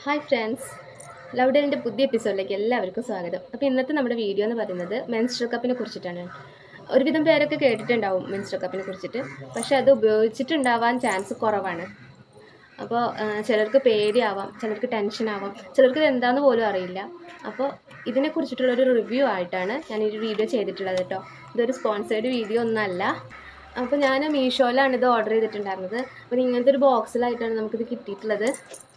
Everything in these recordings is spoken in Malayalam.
ഹായ് ഫ്രണ്ട്സ് ലൗഡലിൻ്റെ പുതിയ എപ്പിസോഡിലേക്ക് എല്ലാവർക്കും സ്വാഗതം അപ്പോൾ ഇന്നത്തെ നമ്മുടെ വീഡിയോ എന്ന് പറയുന്നത് മെൻസ്ട്രൽ കപ്പിനെ കുറിച്ചിട്ടാണ് ഒരുവിധം പേരൊക്കെ കേട്ടിട്ടുണ്ടാവും മെൻസ്ട്രൽ കപ്പിനെ കുറിച്ചിട്ട് പക്ഷേ അത് ഉപയോഗിച്ചിട്ടുണ്ടാവാൻ ചാൻസ് കുറവാണ് അപ്പോൾ ആ, ചിലർക്ക് പേടിയാവാം ചിലർക്ക് ടെൻഷൻ ആവാം ചിലർക്ക് ഇത് എന്താന്ന് പോലും അറിയില്ല അപ്പോൾ ഇതിനെക്കുറിച്ചിട്ടുള്ളൊരു റിവ്യൂ ആയിട്ടാണ് ഞാൻ ഈ ഒരു വീഡിയോ ചെയ്തിട്ടുള്ളത് കേട്ടോ ഇതൊരു സ്പോൺസേർഡ് വീഡിയോ ഒന്നല്ല അപ്പോൾ ഞാൻ മീഷോയിലാണ് ഇത് ഓർഡർ ചെയ്തിട്ടുണ്ടായിരുന്നത് അപ്പോൾ ഇങ്ങനത്തെ ഒരു ബോക്സിലായിട്ടാണ് നമുക്കിത് കിട്ടിയിട്ടുള്ളത്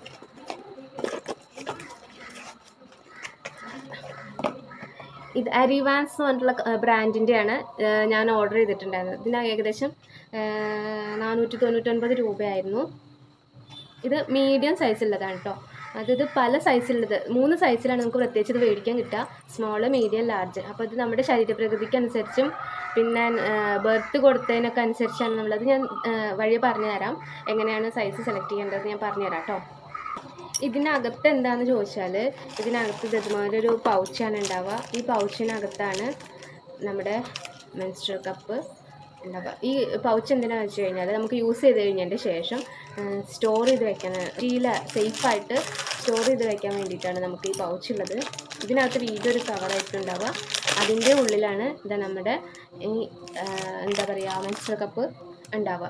ഇത് അരിവാൻസ് എന്ന് പറഞ്ഞിട്ടുള്ള ബ്രാൻഡിൻ്റെയാണ് ഞാൻ ഓർഡർ ചെയ്തിട്ടുണ്ടായിരുന്നത് ഇതിന് ഏകദേശം നാനൂറ്റി തൊണ്ണൂറ്റൊൻപത് രൂപയായിരുന്നു ഇത് മീഡിയം സൈസുള്ളതാണ് കേട്ടോ അതായത് പല സൈസിലുള്ളത് മൂന്ന് സൈസിലാണ് നമുക്ക് പ്രത്യേകിച്ച് ഇത് മേടിക്കാൻ കിട്ടുക സ്മോള് മീഡിയം ലാർജ് അപ്പോൾ ഇത് നമ്മുടെ ശരീരപ്രകൃതിക്ക് അനുസരിച്ചും പിന്നെ ബർത്ത് കൊടുത്തതിനൊക്കെ അനുസരിച്ചാണ് നമ്മളത് ഞാൻ ആ, വഴി പറഞ്ഞു തരാം എങ്ങനെയാണ് സൈസ് സെലക്ട് ചെയ്യേണ്ടത് ഞാൻ പറഞ്ഞു തരാം കേട്ടോ ഇതിനകത്ത് എന്താന്ന് ചോദിച്ചാൽ ഇതിനകത്ത് ഇത് ഇതുമാതിരി ഒരു പൗച്ചാണ് ഉണ്ടാവുക ഈ പൗച്ചിനകത്താണ് നമ്മുടെ മെൻസ്ട്രൽ കപ്പ് ഉണ്ടാവുക ഈ പൗച്ച് എന്തിനാന്ന് വെച്ച് കഴിഞ്ഞാൽ നമുക്ക് യൂസ് ചെയ്ത് കഴിഞ്ഞതിൻ്റെ ശേഷം സ്റ്റോർ ചെയ്ത് വെക്കാൻ സ്റ്റീല സേഫായിട്ട് സ്റ്റോർ ചെയ്ത് വെക്കാൻ വേണ്ടിയിട്ടാണ് നമുക്ക് ഈ പൗച്ച് ഉള്ളത് ഇതിനകത്ത് വീണ്ടും ഒരു കവറായിട്ട് ഉണ്ടാവുക അതിൻ്റെ ഉള്ളിലാണ് ഇതാ നമ്മുടെ ഈ ആ, എന്താ പറയുക മെൻസ്ട്രൽ കപ്പ് ഉണ്ടാവുക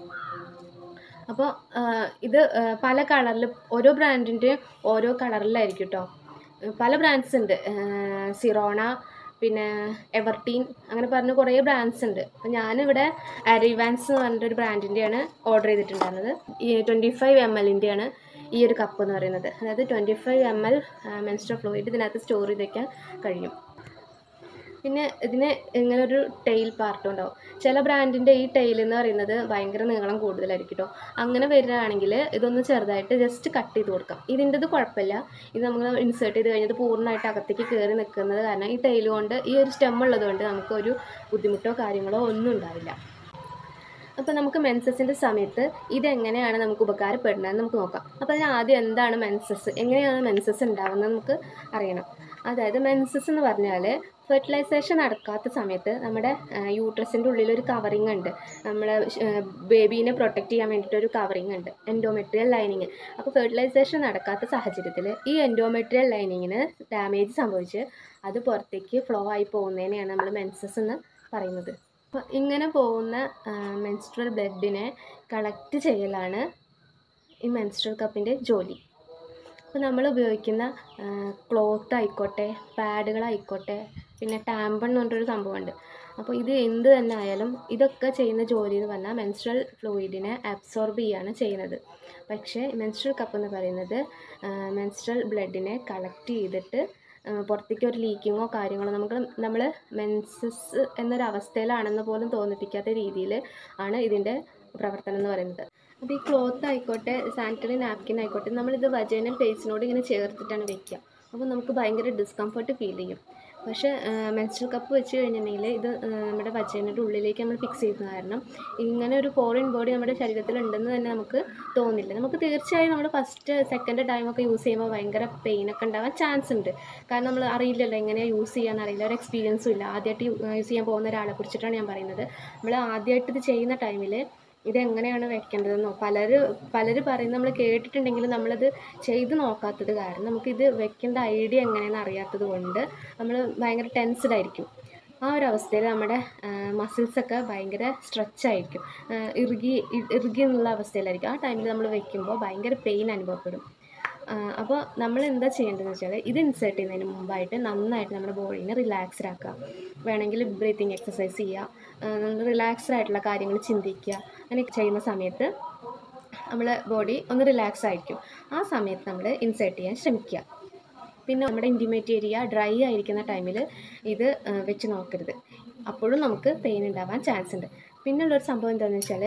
അപ്പോൾ ഇത് ആ, പല കളറിൽ ഓരോ ബ്രാൻഡിൻ്റെ ഓരോ കളറിലായിരിക്കും കേട്ടോ പല ബ്രാൻഡ്സ് ഉണ്ട് ആ, സിറോണ പിന്നെ എവർട്ടീൻ അങ്ങനെ പറഞ്ഞ കുറേ ബ്രാൻഡ്സ് ഉണ്ട് അപ്പോൾ ഞാനിവിടെ അരിവാൻസ് എന്ന് പറഞ്ഞിട്ടൊരു ബ്രാൻഡിൻ്റെയാണ് ഓർഡർ ചെയ്തിട്ടുണ്ടായിരുന്നത് ഈ ട്വൻറ്റി ഫൈവ് എം എല്ലിൻ്റെയാണ് ഈ ഒരു കപ്പ് എന്ന് പറയുന്നത് അതായത് twenty five M L menstrual fluid ഇതിനകത്ത് സ്റ്റോർ ചെയ്ത് വയ്ക്കാൻ കഴിയും പിന്നെ ഇതിന് ഇങ്ങനെ ഒരു ടെയിൽ പാർട്ടും ഉണ്ടാവും ചില ബ്രാൻഡിൻ്റെ ഈ ടെയിൽ എന്ന് പറയുന്നത് ഭയങ്കര നീളം കൂടുതലായിരിക്കും കേട്ടോ അങ്ങനെ വരികയാണെങ്കിൽ ഇതൊന്ന് ചെറുതായിട്ട് ജസ്റ്റ് കട്ട് ചെയ്ത് കൊടുക്കാം ഇതിൻ്റെത് കുഴപ്പമില്ല ഇത് നമ്മൾ ഇൻസേർട്ട് ചെയ്ത് കഴിഞ്ഞത് പൂർണ്ണമായിട്ട് അകത്തേക്ക് കയറി നിൽക്കുന്നത് കാരണം ഈ ടെയിൽ കൊണ്ട് ഈ ഒരു സ്റ്റെം ഉള്ളത് കൊണ്ട് നമുക്കൊരു ബുദ്ധിമുട്ടോ കാര്യങ്ങളോ ഒന്നും ഉണ്ടാവില്ല അപ്പോൾ നമുക്ക് മെൻസസിൻ്റെ സമയത്ത് ഇതെങ്ങനെയാണ് നമുക്ക് ഉപകാരപ്പെടുന്നതെന്ന് നമുക്ക് നോക്കാം അപ്പോൾ അതിന് ആദ്യം എന്താണ് മെൻസസ് എങ്ങനെയാണ് മെൻസസ് ഉണ്ടാകുന്നത് നമുക്ക് അറിയണം അതായത് മെൻസസ് എന്ന് പറഞ്ഞാൽ ഫെർട്ടിലൈസേഷൻ നടക്കാത്ത സമയത്ത് നമ്മുടെ യൂട്രസിൻ്റെ ഉള്ളിൽ ഒരു കവറിങ് ഉണ്ട് നമ്മളെ ബേബീനെ പ്രൊട്ടക്റ്റ് ചെയ്യാൻ വേണ്ടിയിട്ട് ഒരു കവറിങ് ഉണ്ട് എൻഡോമെട്രിയൽ ലൈനിങ് അപ്പോൾ ഫെർട്ടിലൈസേഷൻ നടക്കാത്ത സാഹചര്യത്തിൽ ഈ എൻഡോമെട്രിയൽ ലൈനിങ്ങിന് ഡാമേജ് സംഭവിച്ച് അത് പുറത്തേക്ക് ഫ്ലോ ആയി പോകുന്നതിനെയാണ് നമ്മൾ മെൻസസ് എന്ന് പറയുന്നത് അപ്പോൾ ഇങ്ങനെ പോകുന്ന മെൻസ്ട്രൽ ബ്ലഡിനെ കളക്ട് ചെയ്യലാണ് ഈ മെൻസ്ട്രൽ കപ്പിൻ്റെ ജോലി അപ്പോൾ നമ്മൾ ഉപയോഗിക്കുന്ന ക്ലോത്ത് ആയിക്കോട്ടെ പാഡുകളായിക്കോട്ടെ പിന്നെ ടാമ്പൺ എന്ന് പറഞ്ഞൊരു സംഭവമുണ്ട് അപ്പോൾ ഇത് എന്ത് തന്നെ ആയാലും ഇതൊക്കെ ചെയ്യുന്ന ജോലി എന്ന് പറഞ്ഞാൽ മെൻസ്ട്രൽ ഫ്ലൂയിഡിനെ അബ്സോർബ് ചെയ്യാണ് ചെയ്യുന്നത് പക്ഷേ മെൻസ്ട്രൽ കപ്പ് എന്ന് പറയുന്നത് മെൻസ്ട്രൽ ബ്ലഡിനെ കളക്ട് ചെയ്തിട്ട് ആ, പുറത്തേക്ക് ഒരു ലീക്കിങ്ങോ കാര്യങ്ങളോ നമുക്ക് നമ്മൾ മെൻസസ് എന്നൊരു അവസ്ഥയിലാണെന്ന് പോലും തോന്നിപ്പിക്കാത്ത രീതിയിൽ ആണ് ഇതിൻ്റെ പ്രവർത്തനം എന്ന് പറയുന്നത് അപ്പോൾ ഈ ക്ലോത്ത് ആയിക്കോട്ടെ സാനിറ്ററി നാപ്കിൻ ആയിക്കോട്ടെ നമ്മളിത് വജേനൽ ഫേസിനോട് ഇങ്ങനെ ചേർത്തിട്ടാണ് വെക്കുക അപ്പോൾ നമുക്ക് ഭയങ്കര ഡിസ്കംഫർട്ട് ഫീൽ ചെയ്യും പക്ഷേ മെൻസ്ട്രൽ കപ്പ് വെച്ച് കഴിഞ്ഞിട്ടുണ്ടെങ്കിൽ ഇത് ആ, നമ്മുടെ വജേനയുടെ ഉള്ളിലേക്ക് നമ്മൾ ഫിക്സ് ചെയ്യുന്ന കാരണം ഇങ്ങനെ ഒരു ഫോറിൻ ബോഡി നമ്മുടെ ശരീരത്തിൽ ഉണ്ടെന്ന് തന്നെ നമുക്ക് തോന്നില്ല നമുക്ക് തീർച്ചയായും നമ്മൾ ഫസ്റ്റ് സെക്കൻഡ് ടൈമൊക്കെ യൂസ് ചെയ്യുമ്പോൾ ഭയങ്കര പെയിനൊക്കെ ഉണ്ടാവാൻ ചാൻസ് ഉണ്ട് കാരണം നമ്മൾ അറിയില്ലല്ലോ എങ്ങനെയാണ് യൂസ് ചെയ്യാൻ അറിയില്ല ഒരു എക്സ്പീരിയൻസും ഇല്ല ആദ്യമായിട്ട് യൂസ് ചെയ്യാൻ പോകുന്ന ഒരാളെ കുറിച്ചിട്ടാണ് ഞാൻ പറയുന്നത് നമ്മൾ ആദ്യമായിട്ട് ഇത് ചെയ്യുന്ന ടൈമിൽ ഇതെങ്ങനെയാണ് വെക്കേണ്ടതെന്നോ പലര് പലര് പറയുന്നത് നമ്മൾ കേട്ടിട്ടുണ്ടെങ്കിലും നമ്മളത് ചെയ്ത് നോക്കാത്തത് കാരണം നമുക്കിത് വെക്കേണ്ട ഐഡിയ എങ്ങനെയാണെന്ന് അറിയാത്തത് കൊണ്ട് നമ്മൾ ഭയങ്കര ടെൻസ്ഡ് ആയിരിക്കും ആ ഒരു അവസ്ഥയിൽ നമ്മുടെ മസിൽസൊക്കെ ഭയങ്കര സ്ട്രെച്ച് ആയിരിക്കും ആ, ഇറുകി ഇ- ഇറുകി എന്നുള്ള അവസ്ഥയിലായിരിക്കും ആ ടൈമിൽ നമ്മൾ വെക്കുമ്പോൾ ഭയങ്കര പെയിൻ അനുഭവപ്പെടും അപ്പോൾ നമ്മൾ എന്താ ചെയ്യേണ്ടതെന്ന് വെച്ചാൽ ഇത് ഇൻസേർട്ട് ചെയ്യുന്നതിന് മുമ്പായിട്ട് നന്നായിട്ട് നമ്മുടെ ബോഡീനെ റിലാക്സ്ഡ് ആക്കുക വേണമെങ്കിൽ ബ്രീത്തിങ് എക്സസൈസ് ചെയ്യുക റിലാക്സ്ഡ് ആയിട്ടുള്ള കാര്യങ്ങൾ ചിന്തിക്കുക അങ്ങനെ ചെയ്യുന്ന സമയത്ത് നമ്മളെ ബോഡി ഒന്ന് റിലാക്സ് ആയിരിക്കും ആ സമയത്ത് നമ്മൾ ഇൻസേർട്ട് ചെയ്യാൻ ശ്രമിക്കുക പിന്നെ നമ്മുടെ ഇൻറ്റിമേറ്റ് ഏരിയ ഡ്രൈ ആയിരിക്കുന്ന ടൈമിൽ ഇത് ആ, വെച്ച് നോക്കരുത് അപ്പോഴും നമുക്ക് പെയിൻ ഉണ്ടാവാൻ ചാൻസ് ഉണ്ട് പിന്നുള്ളൊരു സംഭവം എന്താണെന്ന് വെച്ചാൽ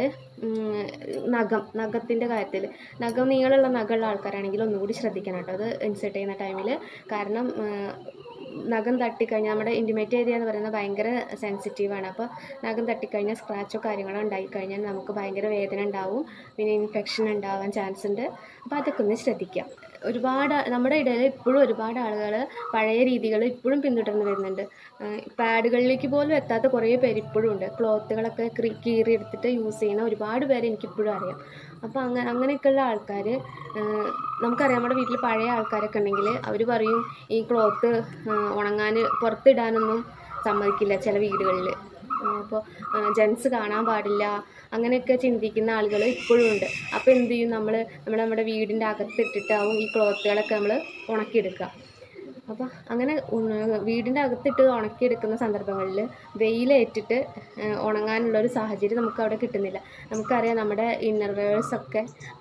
നഖം നഖത്തിൻ്റെ കാര്യത്തിൽ നഖം നീളമുള്ള നഖമുള്ള ആൾക്കാരാണെങ്കിൽ ഒന്നുകൂടി ശ്രദ്ധിക്കണം കേട്ടോ അത് ഇൻസേർട്ട് ചെയ്യുന്ന ടൈമിൽ കാരണം ആ, നഖം തട്ടിക്കഴിഞ്ഞാൽ നമ്മുടെ ഇൻറ്റിമേറ്റ് ഏരിയ എന്ന് പറയുന്നത് ഭയങ്കര സെൻസിറ്റീവാണ് അപ്പോൾ നഖം തട്ടിക്കഴിഞ്ഞാൽ സ്ക്രാച്ചോ കാര്യങ്ങളോ ഉണ്ടായിക്കഴിഞ്ഞാൽ നമുക്ക് ഭയങ്കര വേദന ഉണ്ടാവും പിന്നെ ഇൻഫെക്ഷൻ ഉണ്ടാവാൻ ചാൻസ് ഉണ്ട് അപ്പോൾ അതൊക്കെ ഒന്ന് ശ്രദ്ധിക്കുക ഒരുപാട് നമ്മുടെ ഇടയിൽ ഇപ്പോഴും ഒരുപാട് ആളുകൾ പഴയ രീതികൾ ഇപ്പോഴും പിന്തുടർന്ന് വരുന്നുണ്ട് പാഡുകളിലേക്ക് പോലും എത്താത്ത കുറേ പേര് ഇപ്പോഴും ഉണ്ട് ക്ലോത്തുകളൊക്കെ ക്രീ കീറി എടുത്തിട്ട് യൂസ് ചെയ്യുന്ന ഒരുപാട് പേരെ എനിക്കിപ്പോഴും അറിയാം അപ്പോൾ അങ്ങനെ അങ്ങനെയൊക്കെയുള്ള ആൾക്കാർ നമുക്കറിയാം നമ്മുടെ വീട്ടിൽ പഴയ ആൾക്കാരൊക്കെ ഉണ്ടെങ്കിൽ അവർ പറയും ഈ ക്ലോത്ത് ഉണങ്ങാൻ പുറത്തിടാനൊന്നും സമ്മതിക്കില്ല ചില വീടുകളിൽ അപ്പോൾ ജെൻസ് കാണാൻ പാടില്ല അങ്ങനെയൊക്കെ ചിന്തിക്കുന്ന ആളുകൾ ഇപ്പോഴും ഉണ്ട് അപ്പോൾ എന്ത് ചെയ്യും നമ്മൾ നമ്മൾ നമ്മുടെ വീടിൻ്റെ അകത്തിട്ടിട്ടാവും ഈ ക്ലോത്തുകളൊക്കെ നമ്മൾ ഉണക്കിയെടുക്കുക അപ്പോൾ അങ്ങനെ ഉണ- വീടിൻ്റെ അകത്തിട്ട് ഉണക്കിയെടുക്കുന്ന സന്ദർഭങ്ങളിൽ വെയിലേറ്റിട്ട് ഏഹ്, ഉണങ്ങാനുള്ളൊരു സാഹചര്യം നമുക്ക് അവിടെ കിട്ടുന്നില്ല നമുക്കറിയാം നമ്മുടെ ഇന്നർ വെയേഴ്സൊക്കെ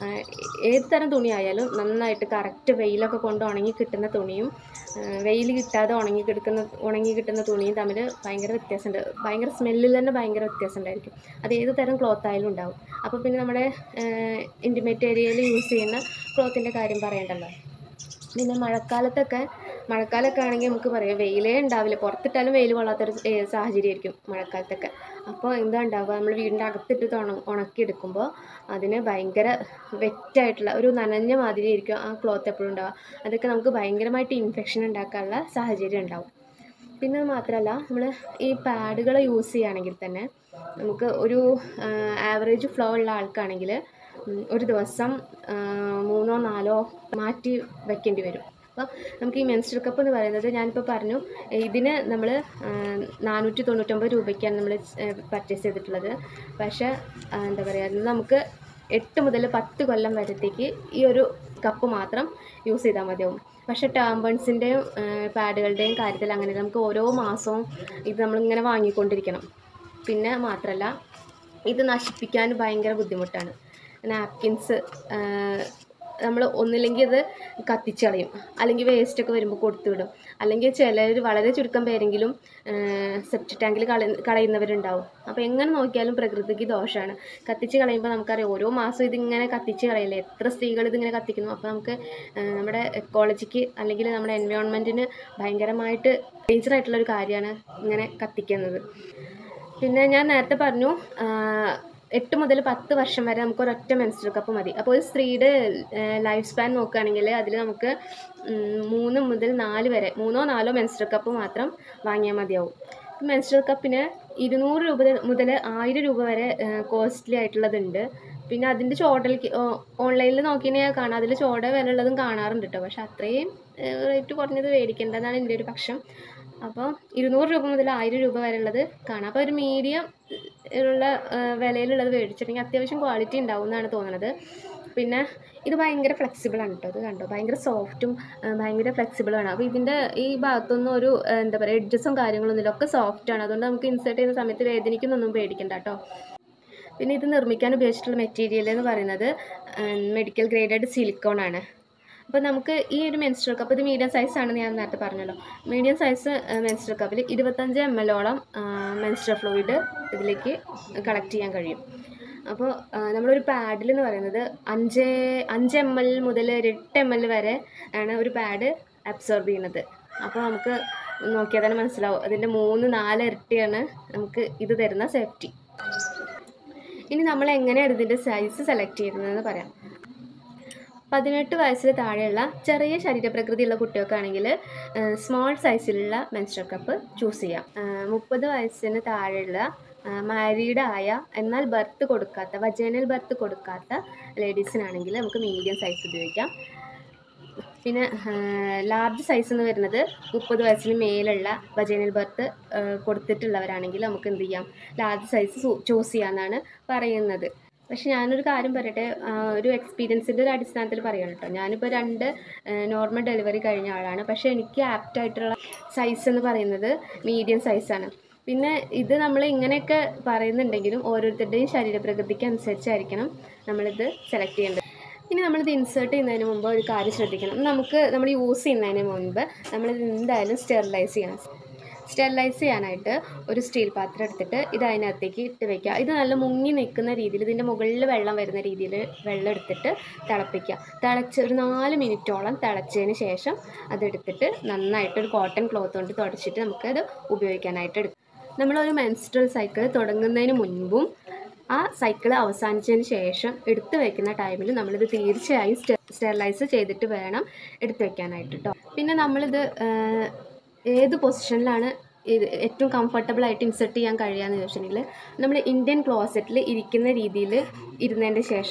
ഏത് തരം തുണിയായാലും നന്നായിട്ട് കറക്റ്റ് വെയിലൊക്കെ കൊണ്ട് ഉണങ്ങി കിട്ടുന്ന തുണിയും വെയിൽ കിട്ടാതെ ഉണങ്ങി കിടക്കുന്ന ഉണങ്ങി കിട്ടുന്ന തുണിയും തമ്മിൽ ഭയങ്കര വ്യത്യാസമുണ്ട് ഭയങ്കര സ്മെല്ലിൽ തന്നെ ഭയങ്കര വ്യത്യാസം ഉണ്ടായിരിക്കും അത് ഏത് തരം ക്ലോത്ത് ആയാലും ഉണ്ടാവും അപ്പോൾ പിന്നെ നമ്മുടെ ഇൻറ്റിമേറ്റ് ഏരിയയിൽ യൂസ് ചെയ്യുന്ന ക്ലോത്തിൻ്റെ കാര്യം പറയണ്ടല്ലോ പിന്നെ മഴക്കാലത്തൊക്കെ മഴക്കാലമൊക്കെ ആണെങ്കിൽ നമുക്ക് പറയാം വെയിലേ ഉണ്ടാവില്ല പുറത്തിട്ടാലും വെയിൽ കൊള്ളാത്തൊരു ഏ, സാഹചര്യമായിരിക്കും മഴക്കാലത്തൊക്കെ അപ്പോൾ എന്താ ഉണ്ടാവുക നമ്മൾ വീടിൻ്റെ അകത്തിട്ട് ഉണ ഉണക്കിയെടുക്കുമ്പോൾ അതിന് ഭയങ്കര വെറ്റായിട്ടുള്ള ഒരു നനഞ്ഞ മാതിരി ആയിരിക്കും ആ ക്ലോത്ത് എപ്പോഴും ഉണ്ടാവുക അതൊക്കെ നമുക്ക് ഭയങ്കരമായിട്ട് ഇൻഫെക്ഷൻ ഉണ്ടാക്കാനുള്ള സാഹചര്യം ഉണ്ടാവും പിന്നെ അത് മാത്രമല്ല നമ്മൾ ഈ പാഡുകൾ യൂസ് ചെയ്യുകയാണെങ്കിൽ തന്നെ നമുക്ക് ഒരു ആവറേജ് ഫ്ലോ ഉള്ള ആൾക്കാണെങ്കിൽ ഉം, ഒരു ദിവസം ആ, മൂന്നോ നാലോ മാറ്റി വെക്കേണ്ടി വരും അപ്പോൾ നമുക്ക് ഈ മെൻസ്ട്രൽ കപ്പ് എന്ന് പറയുന്നത് ഞാനിപ്പോൾ പറഞ്ഞു ഇതിന് നമ്മൾ നാനൂറ്റി തൊണ്ണൂറ്റൊമ്പത് രൂപയ്ക്കാണ് നമ്മൾ പർച്ചേസ് ചെയ്തിട്ടുള്ളത് പക്ഷേ ആ, എന്താ പറയുക ഇത് നമുക്ക് എട്ട് മുതൽ പത്ത് കൊല്ലം വരത്തേക്ക് ഈ ഒരു കപ്പ് മാത്രം യൂസ് ചെയ്താൽ മതിയാവും പക്ഷേ ടാമ്പൺസിൻ്റെയും പാഡുകളുടെയും കാര്യത്തിൽ അങ്ങനെ നമുക്ക് ഓരോ മാസവും ഇത് നമ്മളിങ്ങനെ വാങ്ങിക്കൊണ്ടിരിക്കണം പിന്നെ മാത്രമല്ല ഇത് നശിപ്പിക്കാൻ ഭയങ്കര ബുദ്ധിമുട്ടാണ് നാപ്കിൻസ് നമ്മൾ ഒന്നില്ലെങ്കിൽ ഇത് കത്തിച്ച് കളയും അല്ലെങ്കിൽ വേസ്റ്റൊക്കെ വരുമ്പോൾ കൊടുത്തു വിടും അല്ലെങ്കിൽ ചിലർ വളരെ ചുരുക്കം പേരെങ്കിലും സെപ്റ്റ് ടാങ്കിൽ കള കളയുന്നവരുണ്ടാവും അപ്പോൾ എങ്ങനെ നോക്കിയാലും പ്രകൃതിക്ക് ദോഷമാണ് കത്തിച്ച് കളയുമ്പോൾ നമുക്കറിയാം ഓരോ മാസം ഇതിങ്ങനെ കത്തിച്ച് കളയില്ലേ എത്ര സ്ത്രീകൾ ഇതിങ്ങനെ കത്തിക്കുന്നു അപ്പോൾ നമുക്ക് ആ, നമ്മുടെ എക്കോളജിക്ക് അല്ലെങ്കിൽ നമ്മുടെ എൻവയോൺമെൻറ്റിന് ഭയങ്കരമായിട്ട് ഡേഞ്ചർ ആയിട്ടുള്ളൊരു കാര്യമാണ് ഇങ്ങനെ കത്തിക്കുന്നത് പിന്നെ ഞാൻ നേരത്തെ പറഞ്ഞു ആ, എട്ട് മുതൽ പത്ത് വർഷം വരെ നമുക്ക് ഒരൊറ്റ മെൻസ്ട്രൽ കപ്പ് മതി അപ്പോൾ ഒരു സ്ത്രീയുടെ ലൈഫ് സ്പാൻ നോക്കുകയാണെങ്കിൽ അതിൽ നമുക്ക് ഉം, മൂന്ന് മുതൽ നാല് വരെ മൂന്നോ നാലോ മെൻസ്ട്രൽ കപ്പ് മാത്രം വാങ്ങിയാൽ മതിയാവും മെൻസ്ട്രൽ കപ്പിന് ഇരുന്നൂറ് രൂപ മുതൽ ആയിരം രൂപ വരെ കോസ്റ്റ്ലി ആയിട്ടുള്ളതുണ്ട് പിന്നെ അതിൻ്റെ ചോടലേക്ക് ഓൺലൈനിൽ നോക്കിയാൽ കാണാം അതിൽ ചോട വിലയുള്ളതും കാണാറുണ്ട് കേട്ടോ പക്ഷെ അത്രയും റേറ്റ് കുറഞ്ഞത് മേടിക്കേണ്ടതാണ് എൻ്റെ ഒരു പക്ഷം അപ്പോൾ ഇരുന്നൂറ് രൂപ മുതൽ ആയിരം രൂപ വരെ ഉള്ളത് കാണാം അപ്പോൾ ഒരു മീഡിയം ഉള്ള ആ, വിലയിലുള്ളത് മേടിച്ചിട്ടുണ്ടെങ്കിൽ അത്യാവശ്യം ക്വാളിറ്റി ഉണ്ടാവും എന്നാണ് തോന്നുന്നത് പിന്നെ ഇത് ഭയങ്കര flexible ആണ് കേട്ടോ ഇത് കണ്ടോ ഭയങ്കര സോഫ്റ്റും ഭയങ്കര flexible ആണ് അപ്പോൾ ഇതിൻ്റെ ഈ ഭാഗത്തൊന്നും ഒരു ആ, എന്താ പറയുക എഡ്ജസും കാര്യങ്ങളൊന്നുമില്ല ഒക്കെ സോഫ്റ്റ് ആണ് അതുകൊണ്ട് നമുക്ക് ഇൻസേർട്ട് ചെയ്യുന്ന സമയത്ത് വേദനിക്കുന്നൊന്നും പേടിക്കണ്ട കേട്ടോ പിന്നെ ഇത് നിർമ്മിക്കാൻ ഉപയോഗിച്ചിട്ടുള്ള മെറ്റീരിയൽ എന്ന് പറയുന്നത് മെഡിക്കൽ ഗ്രേഡഡ് സിലിക്കോൺ ആണ് അപ്പോൾ നമുക്ക് ഈ ഒരു മെൻസ്ട്രൽ കപ്പ് ഇത് മീഡിയം സൈസ് ആണെന്ന് ഞാൻ നേരത്തെ പറഞ്ഞല്ലോ മീഡിയം സൈസ് മെൻസ്ട്രൽ കപ്പിൽ ഇരുപത്തഞ്ച് എം എല്ലോളം മെൻസ്ട്രൽ ഫ്ലൂയിഡ് ഇതിലേക്ക് കളക്ട് ചെയ്യാൻ കഴിയും അപ്പോൾ ആ, നമ്മളൊരു പാഡിൽ എന്ന് പറയുന്നത് അഞ്ച് അഞ്ച് എം എൽ മുതൽ ഒരു എട്ട് എം എൽ വരെ ആണ് ഒരു പാഡ് അബ്സോർബ് ചെയ്യുന്നത് അപ്പോൾ നമുക്ക് നോക്കിയാൽ തന്നെ മനസ്സിലാവും അതിൻ്റെ മൂന്ന് നാല് ഇരട്ടിയാണ് നമുക്ക് ഇത് തരുന്ന സേഫ്റ്റി ഇനി നമ്മൾ എങ്ങനെയാണ് ഇതിൻ്റെ സൈസ് സെലക്ട് ചെയ്യുന്നതെന്ന് പറയാം പതിനെട്ട് വയസ്സിന് താഴെയുള്ള ചെറിയ ശരീരപ്രകൃതിയുള്ള കുട്ടികൾക്കാണെങ്കിൽ സ്മോൾ സൈസിലുള്ള മെൻസ്ട്രൽ കപ്പ് ചൂസ് ചെയ്യാം മുപ്പത് വയസ്സിന് താഴെയുള്ള മാരീഡ് ആയ എന്നാൽ ബർത്ത് കൊടുക്കാത്ത വജേനൽ ബർത്ത് കൊടുക്കാത്ത ലേഡീസിനാണെങ്കിൽ നമുക്ക് മീഡിയം സൈസ് ഉപയോഗിക്കാം പിന്നെ ലാർജ് സൈസ് എന്ന് വരുന്നത് മുപ്പത് വയസ്സിന് മേലുള്ള വജൈനൽ ബർത്ത് കൊടുത്തിട്ടുള്ളവരാണെങ്കിൽ നമുക്ക് എന്ത് ചെയ്യാം ലാർജ് സൈസ് ചൂസ് ചെയ്യാമെന്നാണ് പറയുന്നത് പക്ഷെ ഞാനൊരു കാര്യം പറയട്ടെ ആ, ഒരു എക്സ്പീരിയൻസിൻ്റെ ഒരു അടിസ്ഥാനത്തിൽ പറയണം കേട്ടോ ഞാനിപ്പോൾ രണ്ട് നോർമൽ ഡെലിവറി കഴിഞ്ഞ ആളാണ് പക്ഷേ എനിക്ക് ആപ്റ്റ് ആയിട്ടുള്ള സൈസ് എന്ന് പറയുന്നത് മീഡിയം സൈസാണ് പിന്നെ ഇത് നമ്മൾ ഇങ്ങനെയൊക്കെ പറയുന്നുണ്ടെങ്കിലും ഓരോരുത്തരുടെയും ശരീരപ്രകൃതിക്ക് അനുസരിച്ചായിരിക്കണം നമ്മളിത് സെലക്ട് ചെയ്യേണ്ടത് ഇനി നമ്മളിത് ഇൻസേർട്ട് ചെയ്യുന്നതിന് മുമ്പ് ഒരു കാര്യം ശ്രദ്ധിക്കണം നമുക്ക് നമ്മൾ യൂസ് ചെയ്യുന്നതിന് മുൻപ് നമ്മളിത് എന്തായാലും സ്റ്റെറിലൈസ് ചെയ്യണം സ്റ്റെറിലൈസ് ചെയ്യാനായിട്ട് ഒരു സ്റ്റീൽ പാത്രം എടുത്തിട്ട് ഇത് അതിനകത്തേക്ക് ഇട്ട് വെക്കുക ഇത് നല്ല മുങ്ങി നിൽക്കുന്ന രീതിയിൽ ഇതിൻ്റെ മുകളിൽ വെള്ളം വരുന്ന രീതിയിൽ വെള്ളം എടുത്തിട്ട് തിളപ്പിക്കുക തിളച്ച് ഒരു നാല് മിനിറ്റോളം തിളച്ചതിന് ശേഷം അതെടുത്തിട്ട് നന്നായിട്ട് ഒരു കോട്ടൺ ക്ലോത്ത് കൊണ്ട് തുടച്ചിട്ട് നമുക്കത് ഉപയോഗിക്കാനായിട്ട് എടുക്കാം നമ്മളൊരു മെൻസ്ട്രൽ സൈക്കിൾ തുടങ്ങുന്നതിന് മുൻപും ആ സൈക്കിൾ അവസാനിച്ചതിന് ശേഷം എടുത്തു വെക്കുന്ന ടൈമിൽ നമ്മളിത് തീർച്ചയായും സ്റ്റെ സ്റ്റെറിലൈസ് ചെയ്തിട്ട് വേണം എടുത്തു വെക്കാനായിട്ട് കേട്ടോ പിന്നെ നമ്മളിത് ആഹ്, ഏത് പൊസിഷനിലാണ് ഇത് ഏറ്റവും കംഫർട്ടബിൾ ആയിട്ട് ഇൻസെർട്ട് ചെയ്യാൻ കഴിയുകയെന്ന് ചോദിച്ചിട്ടുണ്ടെങ്കിൽ നമ്മൾ ഇന്ത്യൻ ക്ലോസറ്റിൽ ഇരിക്കുന്ന രീതിയിൽ ഇരുന്നതിൻ്റെ ശേഷം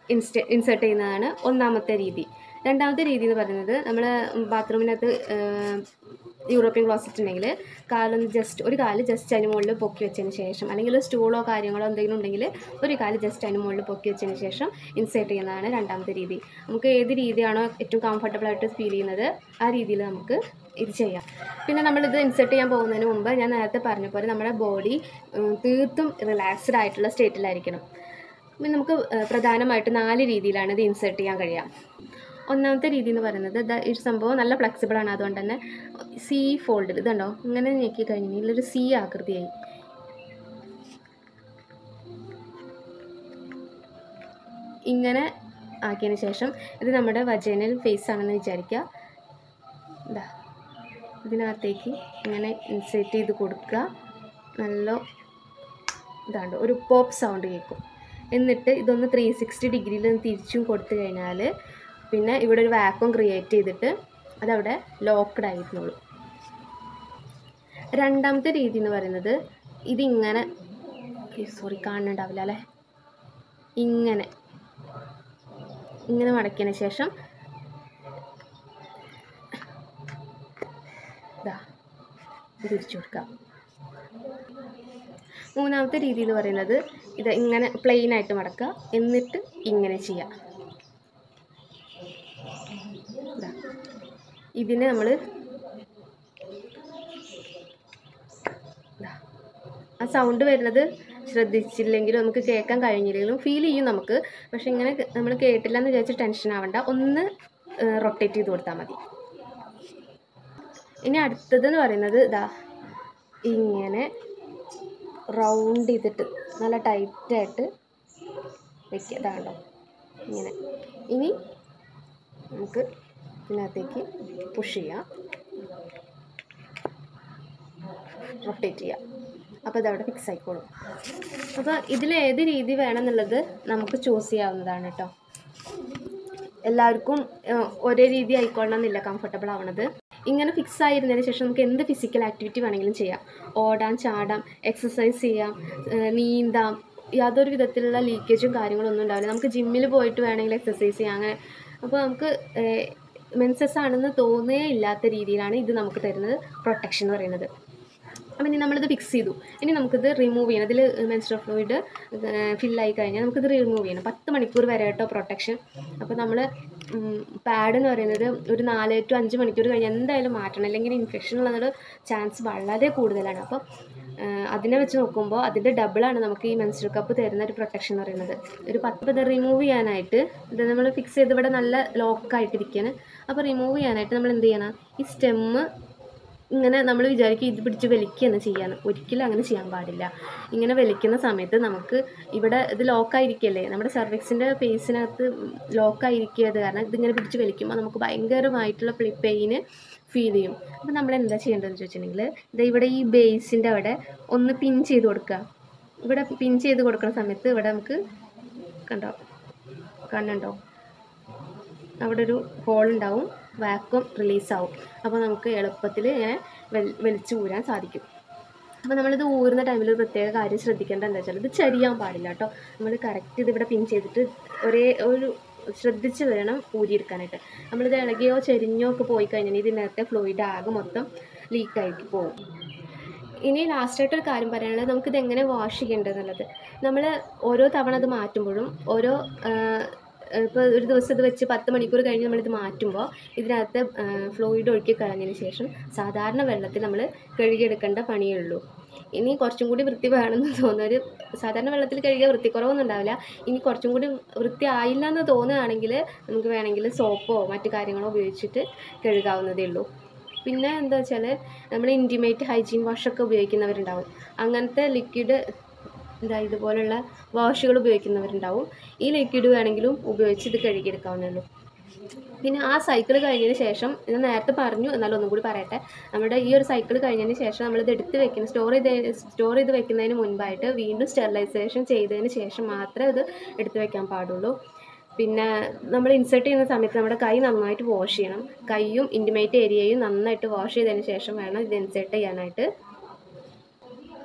ഇൻസ്റ്റ ഇൻസേർട്ട് ചെയ്യുന്നതാണ് ഒന്നാമത്തെ രീതി രണ്ടാമത്തെ രീതി എന്ന് പറയുന്നത് നമ്മൾ ബാത്റൂമിനകത്ത് യൂറോപ്യൻ ക്ലോസറ്റ് ഉണ്ടെങ്കിൽ കാലൊന്ന് ജസ്റ്റ് ഒരു കാല് ജസ്റ്റ് അതിന് മുകളിൽ പൊക്കി വെച്ചതിന് ശേഷം അല്ലെങ്കിൽ സ്റ്റൂളോ കാര്യങ്ങളോ എന്തെങ്കിലും ഉണ്ടെങ്കിൽ ഒരു കാല് ജസ്റ്റ് അതിന് മുകളിൽ പൊക്കി വെച്ചതിന് ശേഷം ഇൻസേർട്ട് ചെയ്യുന്നതാണ് രണ്ടാമത്തെ രീതി നമുക്ക് ഏത് രീതിയാണോ ഏറ്റവും കംഫർട്ടബിൾ ആയിട്ട് ഫീൽ ചെയ്യുന്നത് ആ രീതിയിൽ നമുക്ക് ഇത് ചെയ്യാം പിന്നെ നമ്മളിത് ഇൻസേർട്ട് ചെയ്യാൻ പോകുന്നതിന് മുമ്പ് ഞാൻ നേരത്തെ പറഞ്ഞ പോലെ നമ്മുടെ ബോഡി തീർത്തും റിലാക്സ്ഡ് ആയിട്ടുള്ള സ്റ്റേറ്റിലായിരിക്കണം പിന്നെ നമുക്ക് ഏഹ്, പ്രധാനമായിട്ട് നാല് രീതിയിലാണ് ഇത് ഇൻസേർട്ട് ചെയ്യാൻ കഴിയുക ഒന്നാമത്തെ രീതി എന്ന് പറയുന്നത് ദാ ഈ ഒരു സംഭവം നല്ല ഫ്ലെക്സിബിൾ ആണ് അതുകൊണ്ട് തന്നെ സി ഫോൾഡിൽ ഇതുണ്ടോ ഇങ്ങനെ ഞെക്കി കഴിഞ്ഞാൽ ഒരു സി ആകൃതിയായി ഇങ്ങനെ ആക്കിയതിന് ശേഷം ഇത് നമ്മുടെ വജൈനൽ ഫേസ് ആണെന്ന് വിചാരിക്കുക ഇതാ ഇതിനകത്തേക്ക് ഇങ്ങനെ ഇൻസേർട്ട് ചെയ്ത് കൊടുക്കുക നല്ല ഇതാണ്ട് ഒരു പോപ്പ് സൗണ്ട് കേൾക്കും എന്നിട്ട് ഇതൊന്ന് ത്രീ സിക്സ്റ്റി ഡിഗ്രിയിൽ ഒന്ന് തിരിച്ചും കൊടുത്തു കഴിഞ്ഞാൽ പിന്നെ ഇവിടെ ഒരു വാക്വം ക്രിയേറ്റ് ചെയ്തിട്ട് അതവിടെ ലോക്ക്ഡ് ആയിരുന്നുള്ളൂ രണ്ടാമത്തെ രീതി എന്ന് പറയുന്നത് ഇതിങ്ങനെ സോറി കാണുന്നുണ്ടാവില്ല അല്ലേ ഇങ്ങനെ ഇങ്ങനെ മടക്കിയതിന് ശേഷം ഇതാ ഇത് തിരിച്ചു കൊടുക്കാം മൂന്നാമത്തെ രീതി എന്ന് പറയുന്നത് ഇത് ഇങ്ങനെ പ്ലെയിൻ ആയിട്ട് മടക്കുക എന്നിട്ട് ഇങ്ങനെ ചെയ്യുക ഇതാ. ഇതിനെ നമ്മൾ ആ സൗണ്ട് വരുന്നത് ശ്രദ്ധിച്ചില്ലെങ്കിലും നമുക്ക് കേൾക്കാൻ കഴിഞ്ഞില്ലെങ്കിലും ഫീൽ ചെയ്യും നമുക്ക് പക്ഷെ ഇങ്ങനെ നമ്മൾ കേട്ടില്ല എന്ന് വിചാരിച്ച് ടെൻഷൻ ആവണ്ട ഒന്ന് റൊട്ടേറ്റ് ചെയ്ത് കൊടുത്താൽ മതി ഇനി അടുത്തതെന്ന് പറയുന്നത് ഇതാ ഇങ്ങനെ റൗണ്ട് ചെയ്തിട്ട് നല്ല ടൈറ്റായിട്ട് വെക്കുക ഇതാണല്ലോ ഇങ്ങനെ ഇനി നമുക്ക് ഇതിനകത്തേക്ക് പുഷ് ചെയ്യാം റൊട്ടേറ്റ് ചെയ്യാം അപ്പോൾ ഇതവിടെ ഫിക്സ് ആയിക്കോളും അപ്പോൾ ഇതിൽ ഏത് രീതി വേണമെന്നുള്ളത് നമുക്ക് ചൂസ് ചെയ്യാവുന്നതാണ് കേട്ടോ എല്ലാവർക്കും ഏഹ്, ഒരേ രീതി ആയിക്കൊള്ളണം എന്നില്ല കംഫർട്ടബിൾ ആവണത് ഇങ്ങനെ ഫിക്സ് ആയിരുന്നതിന് ശേഷം നമുക്ക് എന്ത് ഫിസിക്കൽ ആക്ടിവിറ്റി വേണമെങ്കിലും ചെയ്യാം ഓടാം ചാടാം എക്സസൈസ് ചെയ്യാം ഏഹ്, നീന്താം യാതൊരു വിധത്തിലുള്ള ലീക്കേജും കാര്യങ്ങളും ഒന്നും ഉണ്ടാവില്ല നമുക്ക് ജിമ്മിൽ പോയിട്ട് വേണമെങ്കിൽ എക്സസൈസ് ചെയ്യാം അങ്ങനെ അപ്പോൾ നമുക്ക് മെൻസസ് ആണെന്ന് തോന്നേ ഇല്ലാത്ത രീതിയിലാണ് ഇത് നമുക്ക് തരുന്നത് പ്രൊട്ടക്ഷൻ എന്ന് പറയുന്നത് അപ്പം ഇനി നമ്മളിത് ഫിക്സ് ചെയ്തു ഇനി നമുക്കിത് റിമൂവ് ചെയ്യണം ഇതിൽ മെൻസ്ട്രൽ ഫ്ലൂയിഡ് ഫില്ലായി കഴിഞ്ഞാൽ നമുക്കിത് റിമൂവ് ചെയ്യണം പത്ത് മണിക്കൂർ വരെ കേട്ടോ പ്രൊട്ടക്ഷൻ അപ്പോൾ നമ്മൾ പാഡ് എന്ന് പറയുന്നത് ഒരു നാല് ടു അഞ്ച് മണിക്കൂർ കഴിഞ്ഞ് എന്തായാലും മാറ്റണം അല്ലെങ്കിൽ ഇൻഫെക്ഷൻ ഉള്ളതൊരു ചാൻസ് വളരെ കൂടുതലാണ് അപ്പോൾ അതിനെ വെച്ച് നോക്കുമ്പോൾ അതിൻ്റെ ഡബിളാണ് നമുക്ക് ഈ മെൻസ്ട്രൽ കപ്പ് തരുന്ന ഒരു പ്രൊട്ടക്ഷൻ എന്ന് പറയുന്നത് ഒരു പത്ത് ഇത് റിമൂവ് ചെയ്യാനായിട്ട് ഇത് നമ്മൾ ഫിക്സ് ചെയ്ത് ഇവിടെ നല്ല ലോക്കായിട്ടിരിക്കുകയാണ് അപ്പോൾ റിമൂവ് ചെയ്യാനായിട്ട് നമ്മൾ എന്ത് ചെയ്യണം ഈ സ്റ്റെമ്മ് ഇങ്ങനെ നമ്മൾ വിചാരിക്കും ഇത് പിടിച്ച് വലിക്കുകയാണ് ചെയ്യാന്ന് ഒരിക്കലും അങ്ങനെ ചെയ്യാൻ പാടില്ല ഇങ്ങനെ വലിക്കുന്ന സമയത്ത് നമുക്ക് ഇവിടെ ഇത് ലോക്കായിരിക്കല്ലേ നമ്മുടെ സർവിക്സിൻ്റെ പേസിനകത്ത് ലോക്കായിരിക്കുക കാരണം ഇതിങ്ങനെ പിടിച്ച് വലിക്കുമ്പോൾ നമുക്ക് ഭയങ്കരമായിട്ടുള്ള പെയിന് ഫീൽ ചെയ്യും അപ്പോൾ നമ്മൾ എന്താ ചെയ്യേണ്ടതെന്ന് ചോദിച്ചിട്ടുണ്ടെങ്കിൽ ഇത് ഇവിടെ ഈ ബേസിൻ്റെ അവിടെ ഒന്ന് പിൻ ചെയ്ത് കൊടുക്കുക ഇവിടെ പിൻ ചെയ്ത് കൊടുക്കുന്ന സമയത്ത് ഇവിടെ നമുക്ക് കണ്ടോ കണ്ണുണ്ടോ അവിടെ ഒരു ഹോൾ ഉണ്ടാവും വാക്വം റിലീസാവും അപ്പോൾ നമുക്ക് എളുപ്പത്തിൽ ഇങ്ങനെ വെൽ വലിച്ചു ഊരാൻ സാധിക്കും അപ്പോൾ നമ്മളിത് ഊരുന്ന ടൈമിൽ ഒരു പ്രത്യേക കാര്യം ശ്രദ്ധിക്കേണ്ട എന്താ വെച്ചാൽ ഇത് ചരിയാൻ പാടില്ല കേട്ടോ നമ്മൾ കറക്റ്റ് ഇതിവിടെ പിൻ ചെയ്തിട്ട് ഒരേ ഒരു ശ്രദ്ധിച്ച് വേണം ഊരിയെടുക്കാനായിട്ട് നമ്മളിത് ഇളകിയോ ചെരിഞ്ഞോ ഒക്കെ പോയി കഴിഞ്ഞാൽ ഇതിനകത്തെ ഫ്ലൂയിഡ് ആകെ മൊത്തം ലീക്കായിട്ട് പോകും ഇനി ലാസ്റ്റായിട്ട് ഒരു കാര്യം പറയാനുള്ളത് നമുക്കിത് എങ്ങനെ വാഷ് ചെയ്യേണ്ടതെന്നുള്ളത് നമ്മൾ ഓരോ തവണ അത് മാറ്റുമ്പോഴും ഓരോ ഇപ്പോൾ ഒരു ദിവസം ഇത് വെച്ച് പത്ത് മണിക്കൂർ കഴിഞ്ഞ് നമ്മളിത് മാറ്റുമ്പോൾ ഇതിനകത്ത് ഫ്ലൂയിഡ് ഒഴുക്കി കളഞ്ഞതിന് ശേഷം സാധാരണ വെള്ളത്തിൽ നമ്മൾ കഴുകിയെടുക്കേണ്ട പണിയേ ഉള്ളൂ ഇനി കുറച്ചും കൂടി വൃത്തി വേണമെന്ന് തോന്നുന്നൊരു സാധാരണ വെള്ളത്തിൽ കഴുകിയ വൃത്തിക്കുറവൊന്നും ഉണ്ടാവില്ല ഇനി കുറച്ചും കൂടി വൃത്തി ആയില്ല എന്ന് തോന്നുകയാണെങ്കിൽ നമുക്ക് വേണമെങ്കിൽ സോപ്പോ മറ്റു കാര്യങ്ങളോ ഉപയോഗിച്ചിട്ട് കഴുകാവുന്നതേ ഉള്ളൂ പിന്നെ എന്താ വെച്ചാൽ നമ്മൾ ഇൻറ്റിമേറ്റ് ഹൈജീൻ വാഷൊക്കെ ഉപയോഗിക്കുന്നവരുണ്ടാവും അങ്ങനത്തെ ലിക്വിഡ് എന്താ ഇതുപോലുള്ള വാഷുകൾ ഉപയോഗിക്കുന്നവരുണ്ടാവും ഈ ലിക്വിഡ് വേണമെങ്കിലും ഉപയോഗിച്ച് ഇത് കഴുകിയെടുക്കാവുന്നേ ഉള്ളൂ പിന്നെ ആ സൈക്കിൾ കഴിഞ്ഞതിന് ശേഷം ഞാൻ നേരത്തെ പറഞ്ഞു എന്നാലും ഒന്നും കൂടി പറയട്ടെ നമ്മുടെ ഈ ഒരു സൈക്കിൾ കഴിഞ്ഞതിന് ശേഷം നമ്മളിത് എടുത്ത് വെക്കുന്ന സ്റ്റോർ ചെയ്ത് സ്റ്റോർ ചെയ്ത് വെക്കുന്നതിന് മുൻപായിട്ട് വീണ്ടും സ്റ്റെറിലൈസേഷൻ ചെയ്തതിന് ശേഷം മാത്രമേ ഇത് എടുത്ത് വെക്കാൻ പാടുള്ളൂ പിന്നെ നമ്മൾ ഇൻസേർട്ട് ചെയ്യുന്ന സമയത്ത് നമ്മുടെ കൈ നന്നായിട്ട് വാഷ് ചെയ്യണം കൈയും ഇൻറ്റിമേറ്റ് ഏരിയയും നന്നായിട്ട് വാഷ് ചെയ്തതിന് ശേഷം വേണം ഇത് ഇൻസേർട്ട് ചെയ്യാനായിട്ട്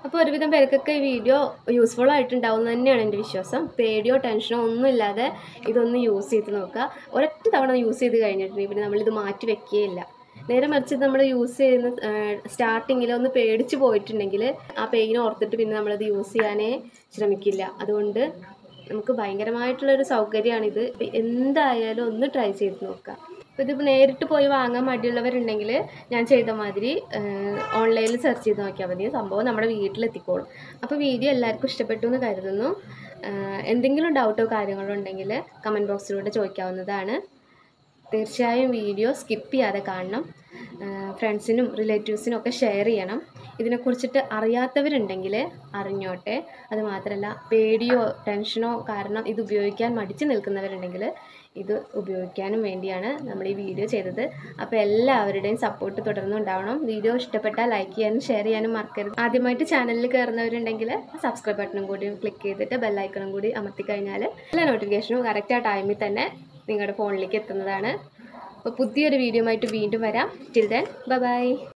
അപ്പോൾ ഒരുവിധം പേർക്കൊക്കെ ഈ വീഡിയോ യൂസ്ഫുൾ ആയിട്ടുണ്ടാവും എന്ന് തന്നെയാണ് എൻ്റെ വിശ്വാസം പേടിയോ ടെൻഷനോ ഒന്നുമില്ലാതെ ഇതൊന്ന് യൂസ് ചെയ്ത് നോക്കുക ഒരൊറ്റ തവണ യൂസ് ചെയ്ത് കഴിഞ്ഞിട്ടുണ്ടെങ്കിൽ പിന്നെ നമ്മളിത് മാറ്റി വെക്കുകയില്ല നേരെ മറിച്ച് നമ്മൾ യൂസ് ചെയ്യുന്ന സ്റ്റാർട്ടിങ്ങിൽ ഒന്ന് പേടിച്ച് പോയിട്ടുണ്ടെങ്കിൽ ആ പെയിൻ ഓർത്തിട്ട് പിന്നെ നമ്മളത് യൂസ് ചെയ്യാനേ ശ്രമിക്കില്ല അതുകൊണ്ട് നമുക്ക് ഭയങ്കരമായിട്ടുള്ളൊരു സൗകര്യമാണിത് ഇപ്പം എന്തായാലും ഒന്ന് ട്രൈ ചെയ്ത് നോക്കുക അപ്പോൾ ഇതിപ്പോൾ നേരിട്ട് പോയി വാങ്ങാൻ മടിയുള്ളവരുണ്ടെങ്കിൽ ഞാൻ ചെയ്ത മാതിരി ഓൺലൈനിൽ സെർച്ച് ചെയ്ത് നോക്കിയാൽ മതി സംഭവം നമ്മുടെ വീട്ടിലെത്തിക്കോളും അപ്പോൾ വീഡിയോ എല്ലാവർക്കും ഇഷ്ടപ്പെട്ടു എന്ന് കരുതുന്നു ആഹ് എന്തെങ്കിലും ഡൗട്ടോ കാര്യങ്ങളോ ഉണ്ടെങ്കിൽ കമൻറ്റ് ബോക്സിലൂടെ ചോദിക്കാവുന്നതാണ് തീർച്ചയായും വീഡിയോ സ്കിപ്പ് ചെയ്യാതെ കാണണം ഫ്രണ്ട്സിനും റിലേറ്റീവ്സിനും ഒക്കെ ഷെയർ ചെയ്യണം ഇതിനെക്കുറിച്ചിട്ട് അറിയാത്തവരുണ്ടെങ്കിൽ അറിഞ്ഞോട്ടെ അത് മാത്രമല്ല പേടിയോ ടെൻഷനോ കാരണം ഇത് ഉപയോഗിക്കാൻ മടിച്ച് നിൽക്കുന്നവരുണ്ടെങ്കിൽ ഇത് ഉപയോഗിക്കാനും വേണ്ടിയാണ് നമ്മൾ ഈ വീഡിയോ ചെയ്തത് അപ്പോൾ എല്ലാവരുടെയും സപ്പോർട്ട് തുടർന്നും ഉണ്ടാവണം വീഡിയോ ഇഷ്ടപ്പെട്ടാൽ ലൈക്ക് ചെയ്യാനും ഷെയർ ചെയ്യാനും മറക്കരുത് ആദ്യമായിട്ട് ചാനലിൽ കയറുന്നവരുണ്ടെങ്കിൽ സബ്സ്ക്രൈബ് ബട്ടണും കൂടി ക്ലിക്ക് ചെയ്തിട്ട് ബെല്ലൈക്കണും കൂടി അമർത്തി കഴിഞ്ഞാൽ എല്ലാ നോട്ടിഫിക്കേഷനും കറക്റ്റ് ആ ടൈമിൽ തന്നെ നിങ്ങളുടെ ഫോണിലേക്ക് എത്തുന്നതാണ് അപ്പോൾ പുതിയൊരു വീഡിയോ ആയിട്ട് വീണ്ടും വരാം ടിൽ ദെൻ ബൈ